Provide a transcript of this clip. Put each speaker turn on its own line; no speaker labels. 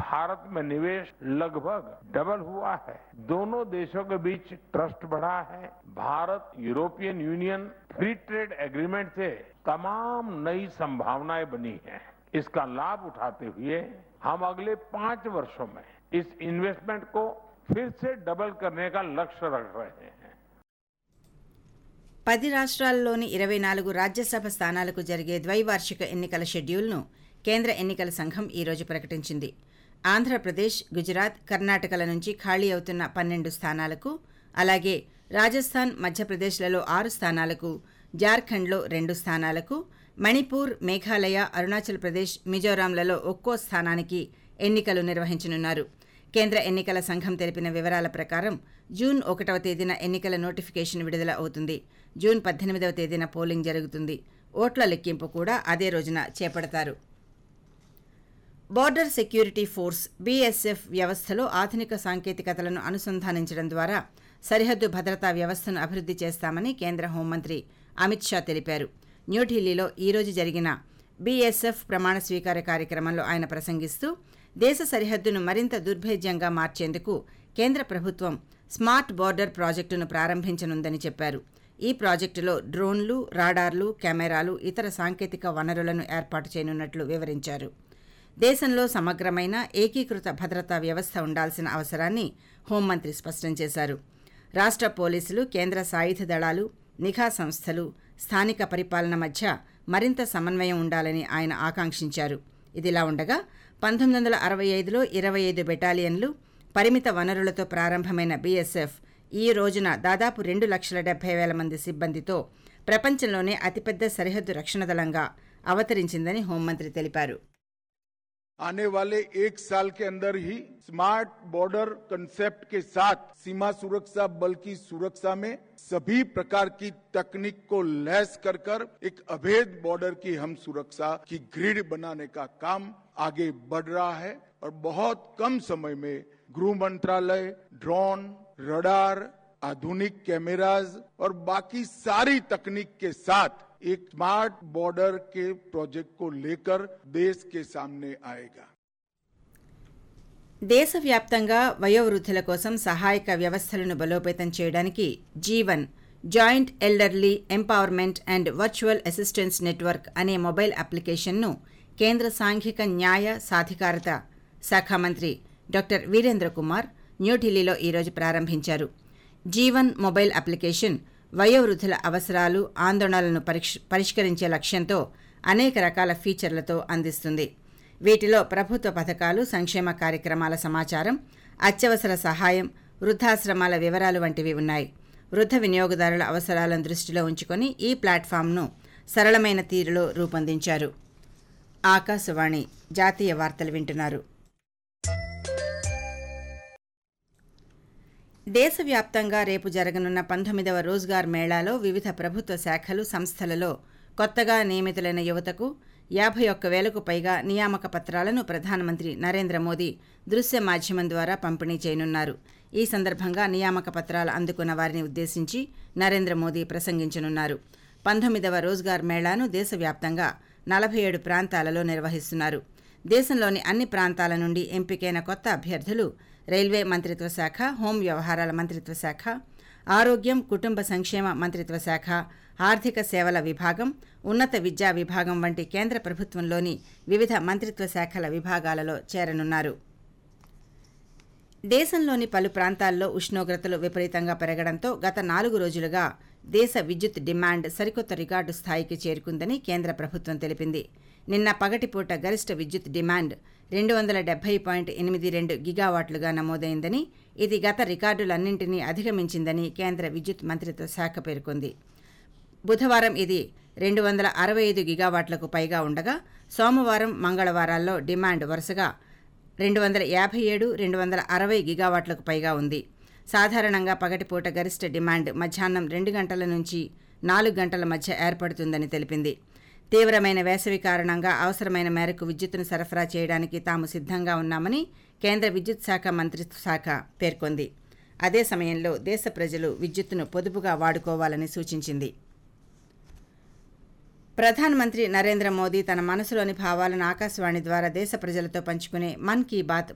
भारत में निवेश लगभग डबल हुआ है दोनों देशों के बीच ट्रस्ट बढ़ा है Bharat European union free trade agreement से तमाम नई संभावनाएं बनी हैं इसका लाभ उठाते हुए हम अगले पांच वर्षों में इस इन्वेस्टमेंट को फिर से डबल करने का लक्ष्य रख रहे हैं
పది రాష్ట్రాల్లోని ఇరవై నాలుగు రాజ్యసభ స్థానాలకు జరిగే ద్వైవార్షిక ఎన్నికల షెడ్యూల్ను కేంద్ర ఎన్నికల సంఘం ఈరోజు ప్రకటించింది ఆంధ్రప్రదేశ్ గుజరాత్ కర్ణాటకల నుంచి ఖాళీ అవుతున్న పన్నెండు స్థానాలకు అలాగే రాజస్థాన్ మధ్యప్రదేశ్లలో ఆరు స్థానాలకు జార్ఖండ్లో రెండు స్థానాలకు మణిపూర్ మేఘాలయ అరుణాచల్ ప్రదేశ్ మిజోరాంలలో ఒక్కో స్థానానికి ఎన్నికలు నిర్వహించనున్నారు కేంద్ర ఎన్నికల సంఘం తెలిపిన వివరాల ప్రకారం జూన్ ఒకటవ తేదీన ఎన్నికల నోటిఫికేషన్ విడుదల అవుతుంది జూన్ పద్దెనిమిదవ తేదీన పోలింగ్ జరుగుతుంది ఓట్ల లెక్కింపు కూడా అదే రోజున చేపడతారు బోర్డర్ సెక్యూరిటీ ఫోర్స్ బీఎస్ఎఫ్ వ్యవస్థలో ఆధునిక సాంకేతికతలను అనుసంధానించడం ద్వారా సరిహద్దు భద్రతా వ్యవస్థను అభివృద్ధి చేస్తామని కేంద్ర హోంమంత్రి అమిత్ షా తెలిపారు న్యూఢిల్లీలో ఈరోజు జరిగిన బీఎస్ఎఫ్ ప్రమాణ స్వీకార కార్యక్రమంలో ఆయన ప్రసంగిస్తూ దేశ సరిహద్దును మరింత దుర్భేద్యంగా మార్చేందుకు కేంద్ర ప్రభుత్వం స్మార్ట్ బోర్డర్ ప్రాజెక్టును ప్రారంభించనుందని చెప్పారు ఈ ప్రాజెక్టులో డ్రోన్లు రాడార్లు కెమెరాలు ఇతర సాంకేతిక వనరులను ఏర్పాటు చేయనున్నట్లు వివరించారు దేశంలో సమగ్రమైన ఏకీకృత భద్రతా వ్యవస్థ ఉండాల్సిన అవసరాన్ని హోంమంత్రి స్పష్టం చేశారు రాష్ట్ర పోలీసులు కేంద్ర సాయుధ దళాలు నిఘా సంస్థలు స్థానిక పరిపాలన మధ్య మరింత సమన్వయం ఉండాలని ఆయన ఆకాంక్షించారు ఇదిలా ఉండగా పంతొమ్మిది వందల అరవై ఐదులో ఇరవై ఐదు బెటాలియన్లు పరిమిత వనరులతో ప్రారంభమైన బీఎస్ఎఫ్ ఈ రోజున దాదాపు రెండు లక్షల డెబ్బై వేల మంది సిబ్బందితో ప్రపంచంలోనే అతిపెద్ద సరిహద్దు రక్షణ దళంగా అవతరించిందని హోంమంత్రి తెలిపారు
आने वाले एक साल के अंदर ही स्मार्ट बॉर्डर कंसेप्ट के साथ सीमा सुरक्षा बल की सुरक्षा में सभी प्रकार की तकनीक को लैस कर कर एक अभेद बॉर्डर की हम सुरक्षा की ग्रिड बनाने का काम आगे बढ़ रहा है और बहुत कम समय में गृह मंत्रालय ड्रोन रडार आधुनिक कैमराज और बाकी सारी तकनीक के साथ एक स्मार्ट बॉर्डर के प्रोजेक्ट को लेकर देश के सामने आएगा
దేశవ్యాప్తంగా వయోవృద్ధుల కోసం సహాయక వ్యవస్థలను బలోపేతం చేయడానికి Jeevan joint elderly empowerment and virtual assistance network అనే మొబైల్ అప్లికేషన్ను కేంద్ర సాంఘిక న్యాయ సాధికారత శాఖ మంత్రి డాక్టర్ వీరేంద్ర కుమార్ న్యూఢిల్లీలో ఈరోజు ప్రారంభించారు జీవన్ మొబైల్ అప్లికేషన్ వయోవృద్ధుల అవసరాలు ఆందోళనలను పరిష్కరించే లక్ష్యంతో అనేక రకాల ఫీచర్లతో అందిస్తుంది వీటిలో ప్రభుత్వ పథకాలు సంక్షేమ కార్యక్రమాల సమాచారం అత్యవసర సహాయం వృద్ధాశ్రమాల వివరాలు వంటివి ఉన్నాయి వృద్ధ వినియోగదారుల అవసరాలను దృష్టిలో ఉంచుకొని ఈ ప్లాట్ఫామ్ను సరళమైన తీరులో రూపొందించారు ఆకాశవాణి జాతీయ వార్తలు వింటున్నారు దేశవ్యాప్తంగా రేపు జరగనున్న పంతొమ్మిదవ రోజ్గార్ మేళాలో వివిధ ప్రభుత్వ శాఖలు సంస్థలలో కొత్తగా నియమితులైన యువతకు యాభై ఒక్క వేలకు పైగా నియామక పత్రాలను ప్రధానమంత్రి నరేంద్ర మోదీ దృశ్య మాధ్యమం ద్వారా పంపిణీ చేయనున్నారు ఈ సందర్భంగా నియామక పత్రాలు అందుకున్న వారిని ఉద్దేశించి నరేంద్ర మోదీ ప్రసంగించనున్నారు పంతొమ్మిదవ రోజ్గార్ మేళాను దేశవ్యాప్తంగా నలభై ఏడు ప్రాంతాలలో నిర్వహిస్తున్నారు దేశంలోని అన్ని ప్రాంతాల నుండి ఎంపికైన కొత్త అభ్యర్థులు రైల్వే మంత్రిత్వ శాఖ హోం వ్యవహారాల మంత్రిత్వ శాఖ ఆరోగ్యం కుటుంబ సంక్షేమ మంత్రిత్వ శాఖ ఆర్థిక సేవల విభాగం ఉన్నత విద్యా విభాగం వంటి కేంద్ర ప్రభుత్వంలోని వివిధ మంత్రిత్వ శాఖల విభాగాలలో చేరనున్నారు దేశంలోని పలు ప్రాంతాల్లో ఉష్ణోగ్రతలు విపరీతంగా పెరగడంతో గత నాలుగు రోజులుగా దేశ విద్యుత్ డిమాండ్ సరికొత్త రికార్డు స్థాయికి చేరుకుందని కేంద్ర ప్రభుత్వం తెలిపింది నిన్న పగటిపూట గరిష్ట విద్యుత్ డిమాండ్ రెండు వందల డెబ్బై పాయింట్ ఎనిమిది రెండు గిగావాట్లుగా నమోదైందని ఇది గత రికార్డులన్నింటినీ అధిగమించిందని కేంద్ర విద్యుత్ మంత్రిత్వ శాఖ పేర్కొంది బుధవారం ఇది రెండు వందల అరవై ఐదు గిగావాట్లకు పైగా ఉండగా సోమవారం మంగళవారాల్లో డిమాండ్ వరుసగా రెండు వందల యాభై ఏడు రెండు వందల అరవై గిగావాట్లకు పైగా ఉంది సాధారణంగా పగటిపూట గరిష్ట డిమాండ్ మధ్యాహ్నం రెండు గంటల నుంచి నాలుగు గంటల మధ్య ఏర్పడుతుందని తెలిపింది తీవ్రమైన వేసవి కారణంగా అవసరమైన మేరకు విద్యుత్తును సరఫరా చేయడానికి తాము సిద్ధంగా ఉన్నామని కేంద్ర విద్యుత్ శాఖ మంత్రిత్వ శాఖ పేర్కొంది అదే సమయంలో దేశ ప్రజలు విద్యుత్తును పొదుపుగా వాడుకోవాలని సూచించింది ప్రధానమంత్రి నరేంద్ర మోదీ తన మనసులోని భావాలను ఆకాశవాణి ద్వారా దేశ ప్రజలతో పంచుకునే మన్ కీ బాత్